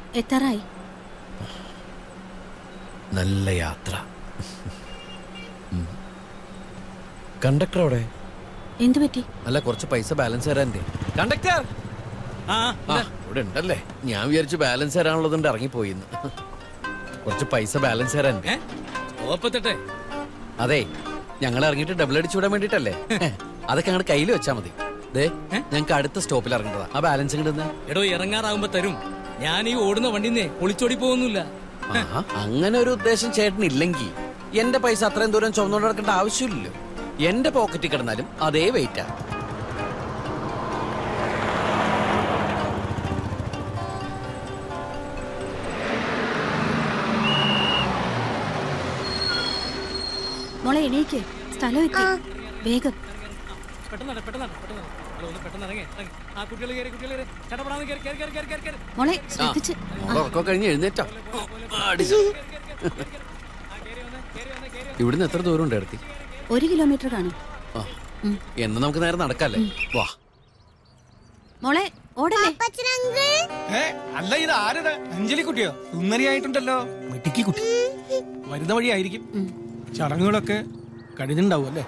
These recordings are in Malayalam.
എത്താറായി നല്ല യാത്ര കണ്ടക്ടർ അവിടെ എന്തു പറ്റി അല്ല കുറച്ച് പൈസ ബാലൻസ് തരാൻ്റെ കണ്ടക്ടർ ആ ആ ഇവിടെ ഉണ്ടല്ലേ ഞാൻ വിചാരിച്ചു ബാലൻസ് തരാനുള്ളതുകൊണ്ട് ഇറങ്ങിപ്പോയിന്ന് കുറച്ച് പൈസ ബാലൻസ് തരാൻ ഏ ഓപ്പത്തിട്ടെ അതെ ഞങ്ങൾ ഇറങ്ങിയിട്ട് ഡബിൾ അടിച്ചു വിടാൻ വേണ്ടിട്ടല്ലേ അതൊക്കെ അങ്ങോട്ട് കയ്യിൽ വെച്ചാ മതി ദേ ഞങ്ങൾക്ക് അടുത്ത സ്റ്റോപ്പിൽ ഇറങ്ങേണ്ടതാ ആ ബാലൻസ് ഇങ്ങോട്ട് എടോ ഇറങ്ങാറാകുമ്പോ തരും ഞാൻ ഈ ഓടുന്ന വണ്ടിന്നേ ഒളിച്ചോടി പോകുന്നില്ല ആഹാ, അങ്ങനെ ഒരു ഉദ്ദേശം ചേട്ടനില്ലെങ്കിൽ എന്റെ പൈസ അത്രയും ദൂരം ചുമന്നുകൊണ്ട് നടക്കേണ്ട ആവശ്യമില്ലല്ലോ എന്റെ പോക്കറ്റിൽ കിടന്നാലും അതേ വെയിറ്റാ മോളെ എണീക്ക് സ്ഥലം എത്തി വേഗം പെട്ടെന്ന് നട, പെട്ടെന്ന് നട, പെട്ടെന്ന് നട. ഹലോ, ഒന്ന് പെട്ടെന്ന് ഇറങ്ങി ഇറങ്ങി. ആ കുട്ടികൾ കയറി കുട്ടികൾ കയറി ചടപടാന്ന് കയറി കയറി കയറി കയറി കയറി കയറി മോളെ ശ്രദ്ധിച്ച് ഉറക്കം കഴിഞ്ഞ് എഴുന്നേറ്റോ അടിച്ചു. ഇവിടുന്ന് എത്ര ദൂരം ഉണ്ട് അടുത്തി ഒരു കിലോമീറ്റർ കാണും ആ എന്ന് നമുക്ക് നേരെ നടക്കല്ലേ വാ മോളെ ഓടല്ലേ ഏ അല്ല ഇത് ആരുടെ അഞ്ജലി കുട്ടിയോ സുന്ദരിയായിട്ടുണ്ടല്ലോ മിടുക്കി കുട്ടി വരുന്ന വഴിയായിരിക്കും ചടങ്ങുകളൊക്കെ കഴിഞ്ഞിട്ടുണ്ടാവും അല്ലേ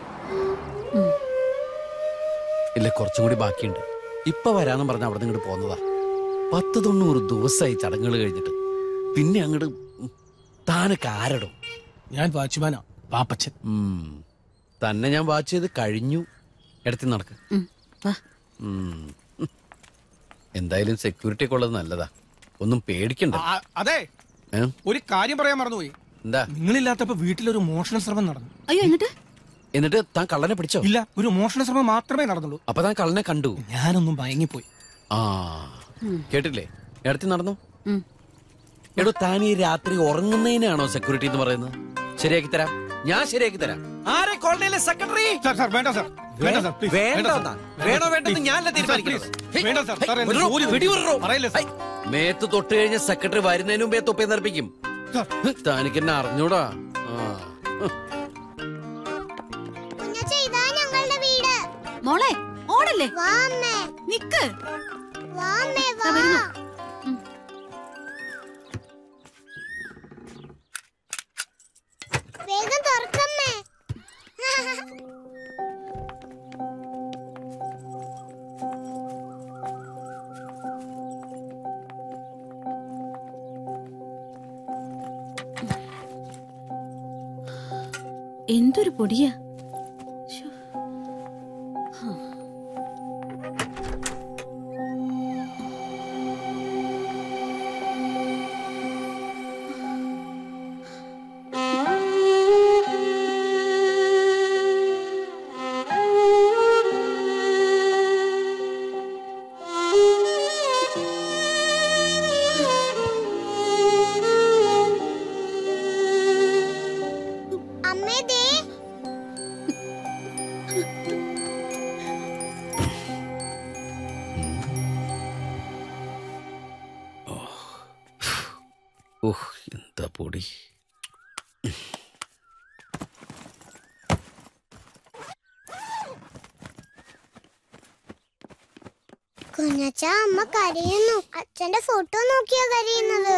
ഇല്ല കുറച്ചും കൂടി ബാക്കിയുണ്ട് ഇപ്പൊ വരാന്ന് പറഞ്ഞ അവിടെ നിന്ന് പോന്നതാ പത്ത് തൊണ്ണൂറ് ദിവസമായി ചടങ്ങുകൾ കഴിഞ്ഞിട്ട് പിന്നെ അങ്ങോട്ട് താനൊക്കെ ആരടോ ഞാൻ വാച്ച്മാനാ പാപ്പച്ചൻ ഉം. തന്നെ ഞാൻ വാച്ച് ചെയ്ത് കഴിഞ്ഞു ഇടത്തി നടക്ക് ഉം, വാ ഉം. എന്തായാലും സെക്യൂരിറ്റി ഒക്കെ ഉള്ളത് നല്ലതാ ഒന്നും പേടിക്കണ്ട ആ, അതെ ഏ? ഒരു കാര്യം പറയാൻ മറന്നുപോയി എന്താ നിങ്ങളില്ലാത്തപ്പോ വീട്ടിലൊരു മോഷണ ശ്രമം നടന്നു അയ്യോ എന്നിട്ട് എന്നിട്ട് താൻ കള്ളനെ പിടിച്ചോ ഇല്ല ഒരു മോഷണ ശ്രമം മാത്രമേ നടന്നുള്ളൂ അപ്പൊ താൻ കള്ളനെ കണ്ടു ഞാനൊന്നും മയങ്ങിപ്പോയി ആ കേട്ടില്ലേ ഇടത്തി നടന്നു ഉം. എടോ താൻ ഈ രാത്രി ഉറങ്ങുന്നതിനാണോ സെക്യൂരിറ്റി എന്ന് പറയുന്നത് ശരിയാക്കി തരാം ഞാൻ ശരിയാക്കി തരാം ആരെ കോളനിയിലെ സെക്രട്ടറി സാർ സാർ വേണ്ട സാർ വേണ്ട സാർ please, വേണ്ട സാർ. വേണ്ടെന്നാ വേണോ വേണ്ടെന്ന് Please, ഞാനല്ല സാർ, തീരുമാനിക്കുന്നത് please. വേണ്ട സാർ സാർ എന്റെ വിടറോ, ജോലി വെടിവിടറോ. പറയില്ല സാർ ഹൈ, മേത്ത് തൊട്ട് കഴിഞ്ഞ സെക്രട്ടറി വരുന്നതിന് മുമ്പേ തൊപ്പേ നിർപ്പിക്കും സാർ താനിക്ക് എന്നെ അറിഞ്ഞൂടാ ആ. കുഞ്ഞച്ചാ, ഇതാ ഞങ്ങളുടെ വീട് മോളെ ഓടല്ലേ വാ അമ്മേ നിക്ക് വാ അമ്മേ ദാ വാ വരുന്നു. വേഗം തുറക്കമ്മേ എന്തൊരു പൊടിയാ ശ്ശോ. അമ്മേ ദേ ഉഹ്, എന്താ പൊടി കുഞ്ഞച്ച അമ്മ കരയുന്നു അച്ഛന്റെ ഫോട്ടോ നോക്കിയാ കരയുന്നത്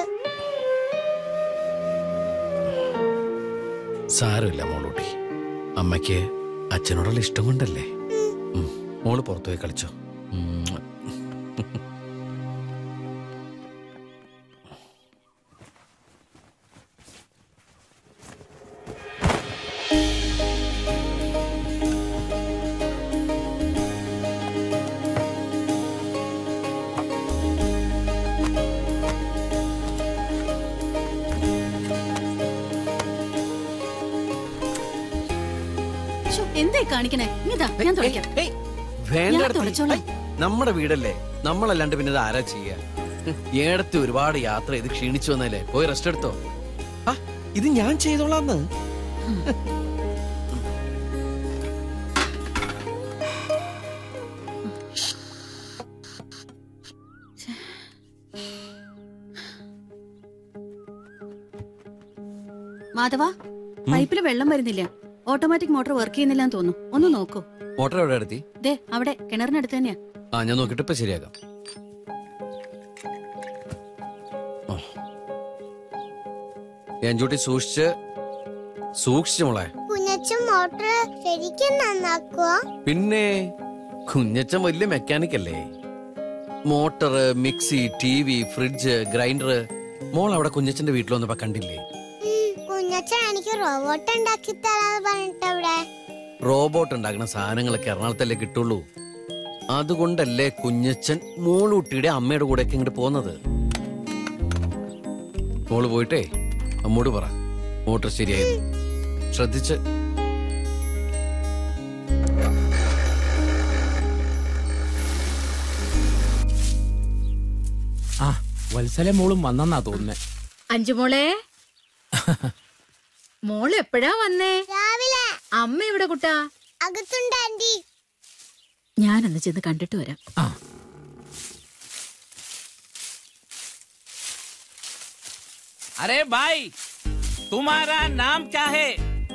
സാരമില്ല മോളൂട്ടി അമ്മയ്ക്ക് അച്ഛനോടുള്ള ഇഷ്ടം കൊണ്ടല്ലേ ഉം, മോള് പുറത്തുപോയി കളിച്ചോ ഉം. ശ്ശോ, എന്തായി കാണിക്കണേ ഇതാ ഞാൻ തുടയ്ക്കാം ഏയ്, വേണ്ട ഞാൻ അടുത്ത്. തുടച്ചോളാം. ഏയ്, നമ്മുടെ വീടല്ലേ നമ്മളല്ലാണ്ട് പിന്നെ ഇത് ആരാ ചെയ്യാ ഏടത്തി ഒരുപാട് യാത്ര ചെയ്ത് ക്ഷീണിച്ചു വന്നല്ലേ പോയി റെസ്റ്റ് എടുത്തോ ആ ഇത് ഞാൻ ചെയ്തോളാന്ന് മാധവ പൈപ്പിൽ വെള്ളം വരുന്നില്ല ഓട്ടോമാറ്റിക് മോട്ടോർ വർക്ക് ചെയ്യുന്നില്ല എന്ന് തോന്നുന്നു ഒന്ന് നോക്കൂ മോട്ടർ എവിടെ എടുത്തി ദേ അവിടെ കിണറിനടുത്ത് തന്നെയാ ആ ഞാൻ നോക്കിട്ട് ഇപ്പൊ ശരിയാക്കാം ആ. എൻചൂട്ടി സൂക്ഷിച്ച് സൂക്ഷിച്ചു മോളെ കുഞ്ഞച്ചൻ മോട്ടർ ശരിക്കും നന്നാക്കുവോ പിന്നെ കുഞ്ഞച്ചൻ വലിയ മെക്കാനിക് അല്ലേ motor mixie T V fridge grinder മോൾ അവിടെ കുഞ്ഞച്ചന്റെ വീട്ടിൽ വന്നപ്പോ കണ്ടില്ലേ ഉം, കുഞ്ഞച്ചൻ എനിക്ക് റോബോട്ട് ഉണ്ടാക്കി തരാന്ന് പറഞ്ഞിട്ട് അവിടെ റോബോട്ട് ഉണ്ടാക്കുന്ന സാധനങ്ങളൊക്കെ എറണാകുളത്തല്ലേ കിട്ടുള്ളൂ അതുകൊണ്ടല്ലേ കുഞ്ഞച്ചൻ മോളൂട്ടിയുടെ അമ്മയുടെ കൂടെയൊക്കെ ഇങ്ങോട്ട് പോകുന്നത് മോള് പോയിട്ടേ അമ്മോട് പറ മോട്ടർ ശരിയായത് ശ്രദ്ധിച്ച് ആ വത്സല മോളും വന്നെന്നാ തോന്നുന്നേ അഞ്ചുമോളെ മോള് എപ്പോഴാ വന്നേ രാവിലെ അമ്മ എവിടെ കുട്ടാ അകത്തുണ്ട് ആന്റി ഞാനൊന്ന് ചെന്ന് കണ്ടിട്ട് വരാം ആ अरे भाई तुम्हारा नाम क्या है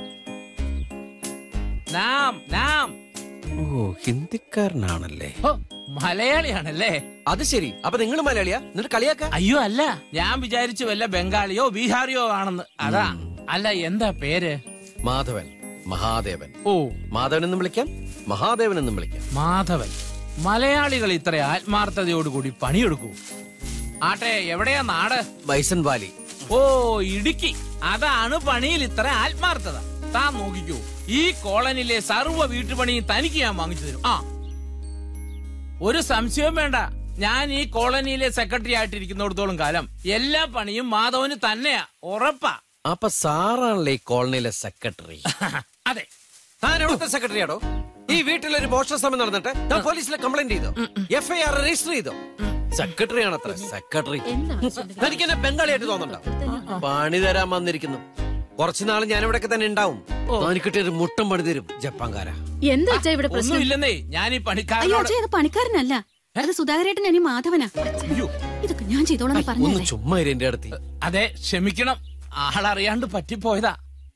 നാം നാം ഓ ഹിന്ദിക്കാരനാണല്ലേ ഓ മലയാളിയാണല്ലേ അത് ശരി അപ്പൊ നിങ്ങൾ മലയാളിയാ എന്നിട്ട് കളിയാക്ക അയ്യോ അല്ല ഞാൻ വിചാരിച്ചു വല്ല ബംഗാളിയോ ബീഹാറിയോ ആണെന്ന് അതാ അല്ല എന്താ പേര് മാധവൻ മഹാദേവൻ ഓ മാധവൻ എന്നും വിളിക്കാം മഹാദേവൻ എന്നും വിളിക്കാം മാധവൻ മലയാളികൾ ഇത്ര ആത്മാർത്ഥതയോടുകൂടി പണിയെടുക്കൂ ആട്ടെ എവിടെയാ നാട് ബൈസൺ വാലി ഓ ഇടുക്കി അതാണ് പണിയിൽ ഇത്ര ആത്മാർത്ഥത താൻ നോക്കിക്കൂ ഈ കോളനിയിലെ സർവ്വ വീട്ടുപണിയും തനിക്ക് ഞാൻ വാങ്ങിച്ചു തരും ആ ഒരു സംശയവും വേണ്ട ഞാൻ ഈ കോളനിയിലെ സെക്രട്ടറി ആയിട്ടിരിക്കുന്നിടത്തോളം കാലം എല്ലാ പണിയും മാധവന് തന്നെയാ ഉറപ്പാ അപ്പൊ സാറാണല്ലേ ഈ കോളനിയിലെ സെക്രട്ടറി അതെ താൻ എവിടുത്തെ സെക്രട്ടറി ആണോ ഈ വീട്ടിലൊരു മോഷണ ശ്രമം നടന്നിട്ട് താൻ പോലീസിലെ കംപ്ലൈന്റ് ചെയ്തോ എഫ്ഐആർ രജിസ്റ്റർ ചെയ്തോ സെക്രട്ടറി ആണത്ര സെക്രട്ടറി തനിക്ക് എന്നെ ബംഗാളിയായിട്ട് തോന്നണ്ട പണി തരാൻ വന്നിരിക്കുന്നു കുറച്ചു നാൾ ഞാൻ ഇവിടെയൊക്കെ തന്നെ ഉണ്ടാവും തനിക്ക് കിട്ടിയ ഒരു മുട്ടം പണി തരും ജപ്പാൻകാരാ എന്താ അച്ഛാ ഇവിടെ പ്രശ്നം ഒന്നുമില്ലെന്നേ ഞാൻ ഈ അയ്യോ പണിക്കാരനോട് അച്ഛാ ഇത് പണിക്കാരനല്ല അത് സുധാകരേട്ടൻ ഇനി മാധവനാ അയ്യോ, ഇതൊക്കെ ഞാൻ ചെയ്തോളാം ഒന്ന് പറഞ്ഞല്ലേ ചുമ്മാ ഇരി എന്റെ അടുത്ത് അതെ ക്ഷമിക്കണം ആളറിയാണ്ട് പറ്റിപ്പോയതാ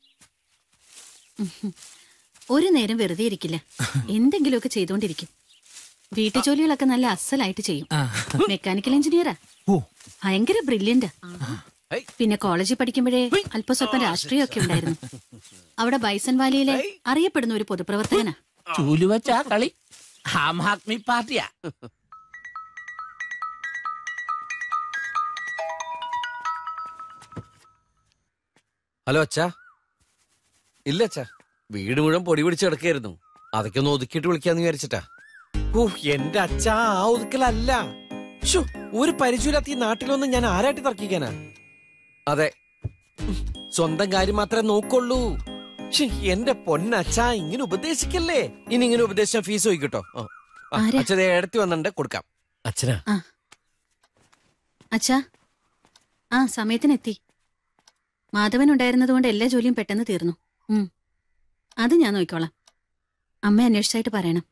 ഒരു നേരം വെറുതെ ഇരിക്കില്ല എന്തെങ്കിലുമൊക്കെ ചെയ്തോണ്ടിരിക്കും വീട്ടു ജോലികളൊക്കെ നല്ല അസലായിട്ട് ചെയ്യും മെക്കാനിക്കൽ എഞ്ചിനീയറാ ഓ ഭയങ്കര ബ്രില്യന്റ് ഹേയ്. പിന്നെ കോളേജിൽ പഠിക്കുമ്പോഴേ അല്പ സ്വല്പം രാഷ്ട്രീയമൊക്കെ ഉണ്ടായിരുന്നു അവിടെ ബൈസൺ വാലിയിലെ അറിയപ്പെടുന്ന ഒരു പൊതുപ്രവർത്തകനാ ചൂല് വെച്ചാ കളി ആം ആദ്മി പാർട്ടിയാ ഹലോ അച്ഛാ ഇല്ല അച്ഛാ വീട് മുഴുവൻ പൊടി പിടിച്ച് കിടക്കായിരുന്നു അതൊക്കെ ഒന്ന് ഒതുക്കിയിട്ട് വിളിക്കാന്ന് വിചാരിച്ചിട്ടാ ഓ എന്റെ അച്ഛാ ആ ഒതുക്കലല്ല ശ്ശോ, ഒരു പരിചയമില്ലാത്ത ഈ നാട്ടിലൊന്നും ഞാൻ ആരായിട്ട് തർക്കിക്കാനാ അതെ ഉം, സ്വന്തം കാര്യം മാത്രമേ നോക്കുള്ളൂ ശ്ശേ, എന്റെ പൊന്നച്ഛാ ഇങ്ങനെ ഉപദേശിക്കല്ലേ ഇനി ഇങ്ങനെ ഉപദേശിച്ച ഫീസ് ചോദിക്കട്ടോ ആരാ? അച്ഛനെ എടുത്തി വന്നിട്ട് കൊടുക്കാം അച്ഛനാ ആ അച്ഛാ ആ സമയത്തിനെത്തി മാധവൻ ഉണ്ടായിരുന്നതുകൊണ്ട് എല്ലാ ജോലിയും പെട്ടെന്ന് തീർന്നു ഉം അത് ഞാൻ നോക്കിക്കോളാം അമ്മ അന്വേഷിച്ചായിട്ട് പറയണം